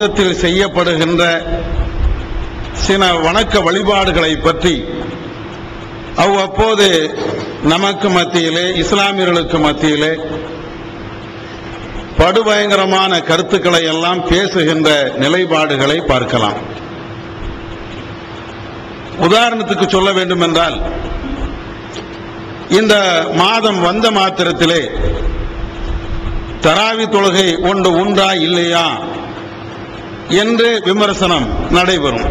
மாதத்தில் செய்யப்படுகின்ற சில வணக்க வழிபாடுகளை பற்றி அவ்வப்போது நமக்கு மத்தியிலே இஸ்லாமியர்களுக்கு மத்தியிலே படுபயங்கரமான கருத்துக்களை எல்லாம் பேசுகின்ற நிலைப்பாடுகளை பார்க்கலாம் உதாரணத்துக்கு சொல்ல வேண்டும் என்றால் இந்த மாதம் வந்த மாத்திரத்திலே தராவி தொழுகை ஒன்று உண்டா இல்லையா என்று விமர்சனம் நடைபெறும்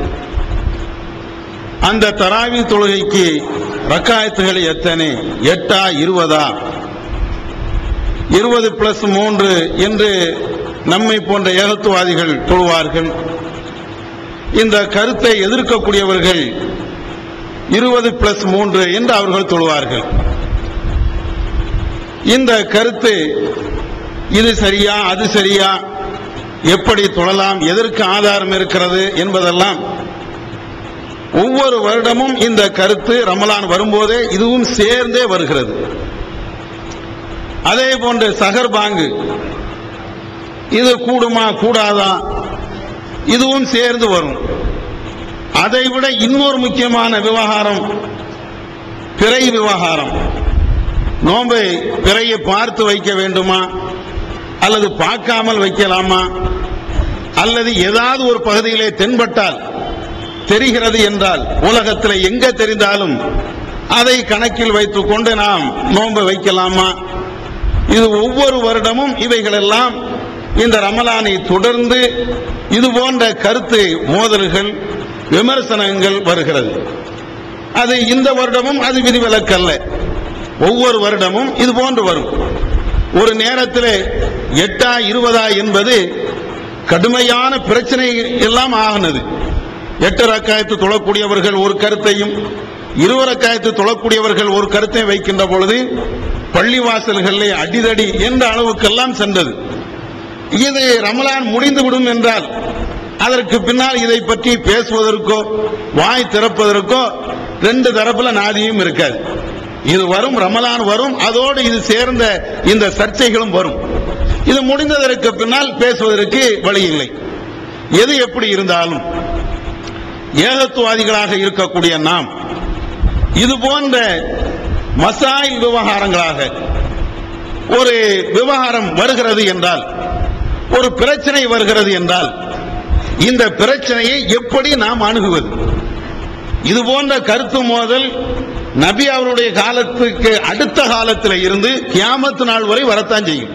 அந்த தராவி தொழுகைக்கு ரக்காயத்துகள் எத்தனை எட்டா இருபதா இருபது பிளஸ் மூன்று என்று நம்மை போன்ற ஏகத்துவாதிகள் தொழுவார்கள் இந்த கருத்தை எதிர்க்கக்கூடியவர்கள் இருபது பிளஸ் மூன்று என்று அவர்கள் தொழுவார்கள் இந்த கருத்து இது சரியா அது சரியா எப்படி தொழலாம் எதற்கு ஆதாரம் இருக்கிறது என்பதெல்லாம் ஒவ்வொரு வருடமும் இந்த கருத்து ரமலான் வரும்போதே இதுவும் சேர்ந்தே வருகிறது அதே போன்று சகர் பாங்கு இது கூடுமா கூடாதா இதுவும் சேர்ந்து வரும் அதைவிட இன்னொரு முக்கியமான விவகாரம் பிறை விவகாரம் நோன்பை பிறையை பார்த்து வைக்க வேண்டுமா அல்லது பார்க்காமல் வைக்கலாமா அல்லது ஏதாவது ஒரு பகுதியிலே தென்பட்டால் தெரிகிறது என்றால் உலகத்தில் எங்க தெரிந்தாலும் அதை கணக்கில் வைத்துக் கொண்டு நாம் நோன்பு வைக்கலாமா இது ஒவ்வொரு வருடமும் இவைகளெல்லாம் இந்த ரமலானை தொடர்ந்து இது போன்ற கருத்து மோதல்கள் விமர்சனங்கள் வருகிறது அது இந்த வருடமும் அது விதிவிலக்கல்ல ஒவ்வொரு வருடமும் இது போன்று வரும் ஒரு நேரத்தில் எட்டா இருபதா என்பது கடுமையான பிரச்சனை எல்லாம் ஆகினது எட்டு ரக்காயத்து தொழக்கூடியவர்கள் ஒரு கருத்தையும் இருவர் ரக்காயத்து தொழக்கூடியவர்கள் ஒரு கருத்தை வைக்கின்ற பொழுது பள்ளிவாசல்களிலே அடிதடி என்ற அளவுக்கெல்லாம் சென்றது இது ரமலான் முடிந்துவிடும் என்றால் அதற்கு பின்னால் இதை பற்றி பேசுவதற்கோ வாய் திறப்பதற்கோ ரெண்டு தரப்புல நாதியும் இருக்காது இது வரும் ரமலான் வரும் அதோடு இது சேர்ந்த இந்த சர்ச்சைகளும் வரும் இது முடிந்ததற்கு பின்னால் பேசுவதற்கு வழி இல்லை எது எப்படி இருந்தாலும் ஏகத்துவாதிகளாக இருக்கக்கூடிய நாம் இது போன்ற மசாயில் விவகாரங்களாக ஒரு விவகாரம் வருகிறது என்றால் ஒரு பிரச்சனை வருகிறது என்றால் இந்த பிரச்சனையை எப்படி நாம் அணுகுவது இது போன்ற கருத்து மோதல் நபி அவருடைய காலத்துக்கு அடுத்த காலத்தில் இருந்து கியாமத்து நாள் வரை வரத்தான் செய்யும்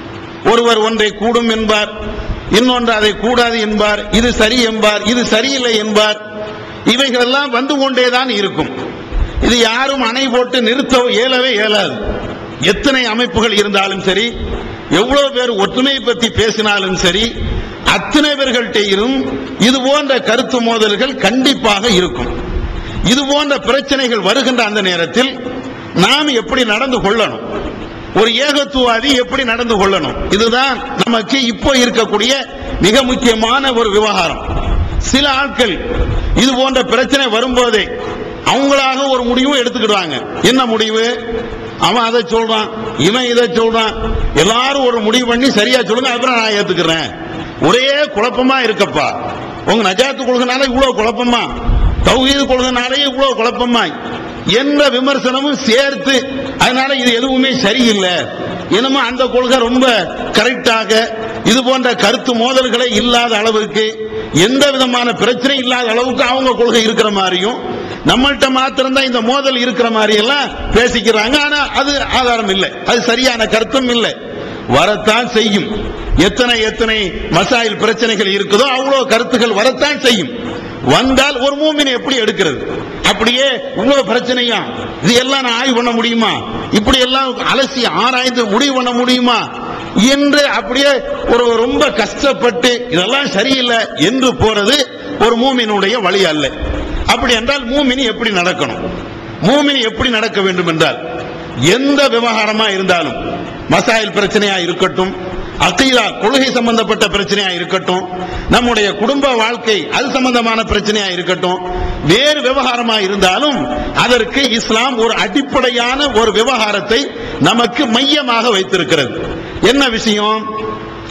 ஒருவர் ஒன்றை கூடும் என்பார் இன்னொன்று அதை கூடாது என்பார் இது சரி என்பார் இது சரியில்லை என்பார் இவைகளெல்லாம் வந்து கொண்டேதான் இருக்கும் இது யாரும் அணை போட்டு நிறுத்த இயலவே இயலாது எத்தனை அமைப்புகள் இருந்தாலும் சரி எவ்வளவு பேர் ஒற்றுமை பற்றி பேசினாலும் சரி அத்தனை பேர்கள்ட்டையும் இது போன்ற கருத்து மோதல்கள் கண்டிப்பாக இருக்கும் இது போன்ற பிரச்சனைகள் வருகின்ற அந்த நேரத்தில் நாம் எப்படி நடந்து கொள்ளணும் ஒரு ஏகத்துவாதி எப்படி நடந்து கொள்ளணும் இதுதான் நமக்கு இப்போ இருக்கக்கூடிய மிக முக்கியமான ஒரு விவகாரம் சில ஆட்கள் இது போன்ற பிரச்சனை வரும்போதே அவங்களாக ஒரு முடிவும் எடுத்துக்கிடுவாங்க என்ன முடிவு அவன் அதை சொல்றான் இவன் இதை சொல்றான் எல்லாரும் ஒரு முடிவு பண்ணி சரியா சொல்லுங்க அப்புறம் நான் ஏத்துக்கிறேன் ஒரே குழப்பமா இருக்கப்பா உங்க நஜாத்து கொள்கைனால இவ்வளவு குழப்பமா தௌஹீது கொள்கைனாலே இவ்வளவு குழப்பமா என்ற விமர்சனமும் சேர்த்து அதனால இது எதுவுமே சரியில்லை என்னமோ அந்த கொள்கை ரொம்ப கரெக்டாக இது போன்ற கருத்து மோதல்களே இல்லாத அளவுக்கு எந்த விதமான பிரச்சனை இல்லாத அளவுக்கு அவங்க கொள்கை இருக்கிற மாதிரியும் நம்மள்கிட்ட மாத்திரம்தான் இந்த மோதல் இருக்கிற மாதிரி எல்லாம் பேசிக்கிறாங்க ஆனா அது ஆதாரம் இல்லை அது சரியான கருத்தும் இல்லை வரத்தான் செய்யும் எத்தனை எத்தனை மசாயில் பிரச்சனைகள் இருக்குதோ அவ்வளவு கருத்துகள் வரத்தான் செய்யும் வந்தால் ஒரு மூமினை எப்படி எடுக்கிறது அப்படியே இவ்வளவு பிரச்சனையா இது எல்லாம் நான் ஆய்வு பண்ண முடியுமா இப்படி எல்லாம் அலசி ஆராய்ந்து முடிவு பண்ண முடியுமா என்று அப்படியே ஒரு ரொம்ப கஷ்டப்பட்டு இதெல்லாம் சரியில்லை என்று போறது ஒரு மூமினுடைய வழி அல்ல அப்படி என்றால் மூமினி எப்படி நடக்கணும் மூமினி எப்படி நடக்க வேண்டும் என்றால் எந்த விவகாரமா இருந்தாலும் மசாயில் பிரச்சனையா இருக்கட்டும் அகீதா கொள்கை சம்பந்தப்பட்ட பிரச்சனையா இருக்கட்டும் நம்முடைய குடும்ப வாழ்க்கை அது சம்பந்தமான பிரச்சனையா இருக்கட்டும் வேறு விவகாரமா இருந்தாலும் அதற்கு இஸ்லாம் ஒரு அடிப்படையான ஒரு விவகாரத்தை நமக்கு மையமாக வைத்திருக்கிறது என்ன விஷயம்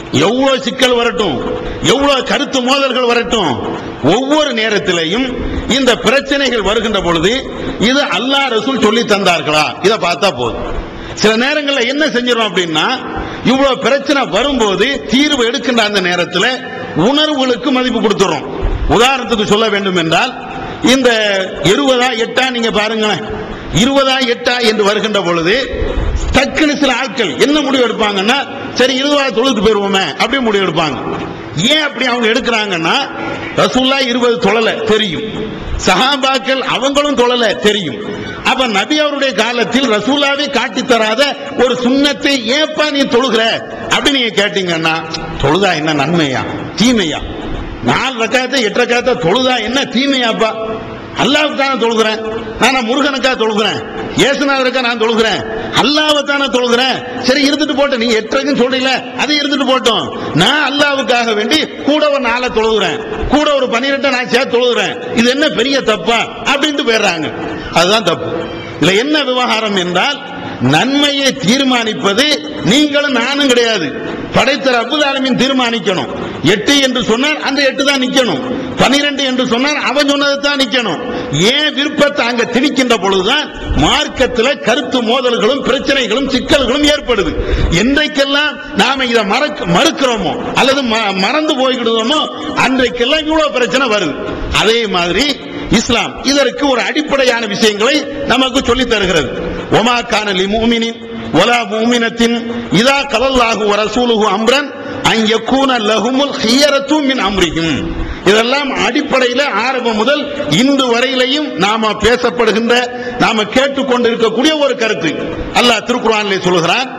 எவ்வளவு சிக்கல் வரட்டும் எவ்வளவு கருத்து மோதல்கள் வரட்டும் ஒவ்வொரு நேரத்திலையும் இந்த பிரச்சனைகள் வருகின்ற பொழுது இது அல்லாஹ் ரசூல் சொல்லி தந்தார்களா இதை பார்த்தா போதும் சில நேரங்களில் என்ன செஞ்சிடும் அப்படின்னா இவ்வளவு பிரச்சனை வரும்போது தீர்வு எடுக்கின்ற அந்த நேரத்தில் உணர்வுகளுக்கு மதிப்பு கொடுத்துறோம் உதாரணத்துக்கு சொல்ல வேண்டும் என்றால் இந்த இருபதா எட்டா நீங்க பாருங்களேன் இருபதா எட்டா என்று வருகின்ற பொழுது டக்குன்னு சில ஆட்கள் என்ன முடிவு எடுப்பாங்கன்னா சரி இருபதா தொழுது போயிருவோமே அப்படி முடிவு எடுப்பாங்க ஏன் அப்படி அவங்க எடுக்கிறாங்கன்னா ரசூல்லா இருபது தொழல தெரியும் சஹாபாக்கள் அவங்களும் தொழல தெரியும் அப்ப நபி அவருடைய காலத்தில் ரசூலாவே காட்டி தராத ஒரு சுண்ணத்தை ஏப்பா நீ தொழுகிற அப்படி நீங்க கேட்டீங்கன்னா தொழுதா என்ன நன்மையா தீமையா நாலு ரக்காயத்தை எட்டு ரக்காயத்தை தொழுதா என்ன தீமையாப்பா அல்லாவுக்கு தானே தொழுகிறேன் நான் முருகனுக்கா தொழுகிறேன் ஏசுநாதருக்கா நான் தொழுகிறேன் அல்லாவை தானே தொழுகிறேன் சரி இருந்துட்டு போட்டோம் நீ எட்டரைக்கும் சொல்றீல அது இருந்துட்டு போட்டோம் நான் அல்லாவுக்காக வேண்டி கூட ஒரு நாளை தொழுகிறேன் கூட ஒரு பன்னிரெண்டை நான் சேர்த்து தொழுகிறேன் இது என்ன பெரிய தப்பா அப்படின்ட்டு போயிடுறாங்க அதுதான் தப்பு இதுல என்ன விவகாரம் என்றால் நன்மையை தீர்மானிப்பது நீங்களும் நானும் கிடையாது படைத்த ரப்புல் ஆலமீன் தீர்மானிக்கணும் எட்டு என்று சொன்னால் அந்த எட்டு தான் நிக்கணும் பனிரெண்டு என்று சொன்னால் அவன் சொன்னது தான் நிக்கணும் ஏன் விருப்பத்தை அங்க திணிக்கின்ற பொழுதுதான் மார்க்கத்தில் கருத்து மோதல்களும் பிரச்சனைகளும் சிக்கல்களும் ஏற்படுது என்றைக்கெல்லாம் நாம இதை மறக்க மறுக்கிறோமோ அல்லது ம- மறந்து போய்கிடுவோமோ அன்றைக்கெல்லாம் இவ்வளவு பிரச்சனை வருது அதே மாதிரி இஸ்லாம் இதற்கு ஒரு அடிப்படையான விஷயங்களை நமக்கு சொல்லித் தருகிறது ஒமா கான லி முஃமினின் வலா முஃமினத்தின் இதா கலல்லாஹு வ ரசூலுஹு அம்ரன் அன் யக்கூன லஹுமுல் ஹியரத்து மின் அம்ரிஹிம் இதெல்லாம் அடிப்படையில் ஆரம்பம் முதல் இன்று வரையிலையும் நாம பேசப்படுகின்ற நாம கேட்டுக்கொண்டிருக்கக்கூடிய ஒரு கருத்து அல்லாஹ் திருக்குர்ஆனிலே சொல்கிறான்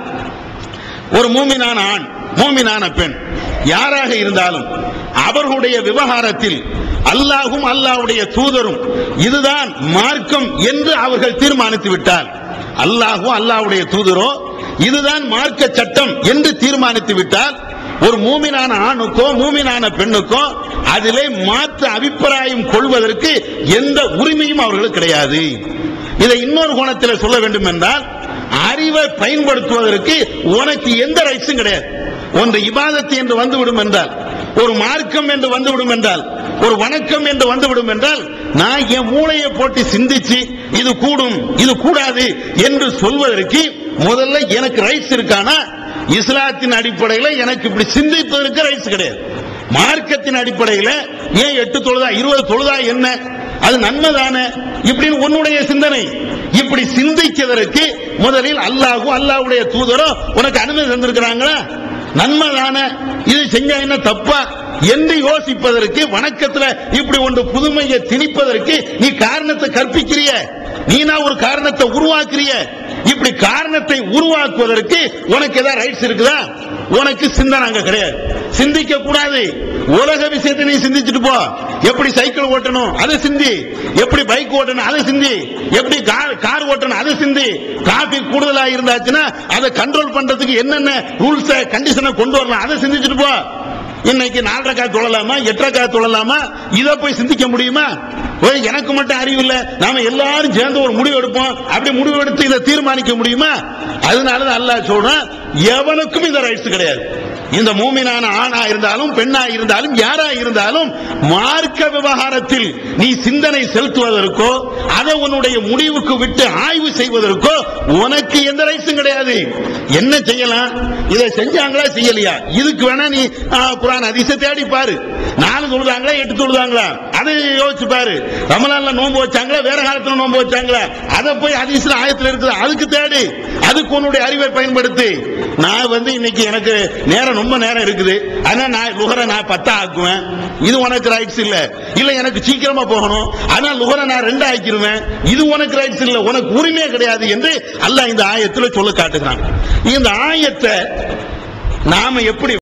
ஒரு மூமினான ஆண் மூமினான பெண் யாராக இருந்தாலும் அவர்களுடைய விவகாரத்தில் அல்லாஹும் அல்லாஹ்வுடைய தூதரும் இதுதான் மார்க்கம் என்று அவர்கள் தீர்மானித்து விட்டால் அல்லாஹும் அல்லாஹ்வுடைய தூதரோ இதுதான் மார்க்க சட்டம் என்று தீர்மானித்து விட்டால் ஒரு மூமினான ஆணுக்கோ மூமினான பெண்ணுக்கோ அதிலே மாற்று அபிப்பிராயம் கொள்வதற்கு எந்த உரிமையும் அவர்களுக்கு கிடையாது இதை இன்னொரு கோணத்தில் சொல்ல வேண்டும் என்றால் அறிவை பயன்படுத்துவதற்கு உனக்கு எந்த ரைட்ஸும் கிடையாது ஒன்று இபாதத்து என்று வந்துவிடும் என்றால் ஒரு மார்க்கம் என்று வந்துவிடும் என்றால் ஒரு வணக்கம் என்று வந்துவிடும் என்றால் நான் என் மூளையை போட்டு சிந்திச்சு இது கூடும் இது கூடாது என்று சொல்வதற்கு முதல்ல எனக்கு ரைட்ஸ் இருக்கானா இஸ்லாத்தின் அடிப்படையில் எனக்கு இப்படி சிந்திப்பதற்கு ரைட்ஸ் கிடையாது மார்க்கத்தின் அடிப்படையில் ஏன் எட்டு தொழுதா இருபது தொழுதா என்ன அது நன்மைதானே இப்படின்னு உன்னுடைய சிந்தனை இப்படி சிந்திக்கிறதற்கு முதலில் அல்லாஹும் அல்லாஹ்வுடைய தூதரோ உனக்கு அனுமதி தந்திருக்கிறாங்களா நன்மைதானே இது செஞ்சா என்ன தப்பா என்று யோசிப்பதற்கு வணக்கத்துல இப்படி ஒன்று புதுமையை திணிப்பதற்கு நீ காரணத்தை கற்பிக்கிறிய நீனா ஒரு காரணத்தை உருவாக்குறிய இப்படி காரணத்தை உருவாக்குவதற்கு உனக்கு ஏதாவது ரைட்ஸ் இருக்குதா உனக்கு சிந்தனை அங்க கிடையாது சிந்திக்க கூடாது உலக விஷயத்தை நீ சிந்திச்சுட்டு போ எப்படி சைக்கிள் ஓட்டணும் அதை சிந்தி எப்படி பைக் ஓட்டணும் அதை சிந்தி எப்படி கார் கார் ஓட்டணும் அதை சிந்தி டிராபிக் கூடுதலா இருந்தாச்சுன்னா அதை கண்ட்ரோல் பண்றதுக்கு என்னென்ன ரூல்ஸ் கண்டிஷனை கொண்டு வரலாம் அதை சிந்திச்சுட்டு போ இன்னைக்கு நாலரை காய் தொழலாமா எட்டரை காய் தொழலாமா இதை போய் சிந்திக்க முடியுமா ஓய், எனக்கு மட்டும் அறிவு இல்ல நாம எல்லாரும் சேர்ந்து ஒரு முடிவு எடுப்போம் அப்படி முடிவு எடுத்து இதை தீர்மானிக்க முடியுமா அதனாலதான் அல்லாஹ் சொல்றான் எவனுக்கும் இந்த ரைட்ஸ் கிடையாது இந்த மூமினான ஆணா இருந்தாலும் பெண்ணா இருந்தாலும் யாரா இருந்தாலும் மார்க்க விவகாரத்தில் நீ சிந்தனை செலுத்துவதற்கோ அதை உன்னுடைய முடிவுக்கு விட்டு ஆய்வு செய்வதற்கோ உனக்கு எந்த ரைட்ஸும் கிடையாது என்ன செய்யலாம் இதை செஞ்சாங்களா செய்யலையா இதுக்கு வேணா நீ ஆ, குர்ஆன் அதிச தேடி பாரு நாலு தொழுதாங்களா எட்டு தொழுதாங்களா அதை யோசிச்சு பாரு ரமலான்ல நோன்பு வச்சாங்களா வேற காலத்துல நோன்பு வச்சாங்களா அதை போய் அதிசல ஆயத்துல இருக்குது அதுக்கு தேடு அதுக்கு உன்னுடைய அறிவை பயன்படுத்து நான் வந்து இன்னைக்கு எனக்கு நேரம் ரொம்ப நேரம் இருக்குது ஆனா நான் லுகரை நான் பத்தா ஆக்குவேன் இது உனக்கு ரைட்ஸ் இல்ல இல்ல எனக்கு சீக்கிரமா போகணும் ஆனா லுகரை நான் ரெண்டு ஆக்கிருவேன் இது உனக்கு ரைட்ஸ் இல்ல உனக்கு உரிமையே கிடையாது என்று அல்லாஹ் இந்த ஆயத்துல சொல்ல காட்டுகிறான் இந்த ஆயத்தை நாம எப்படி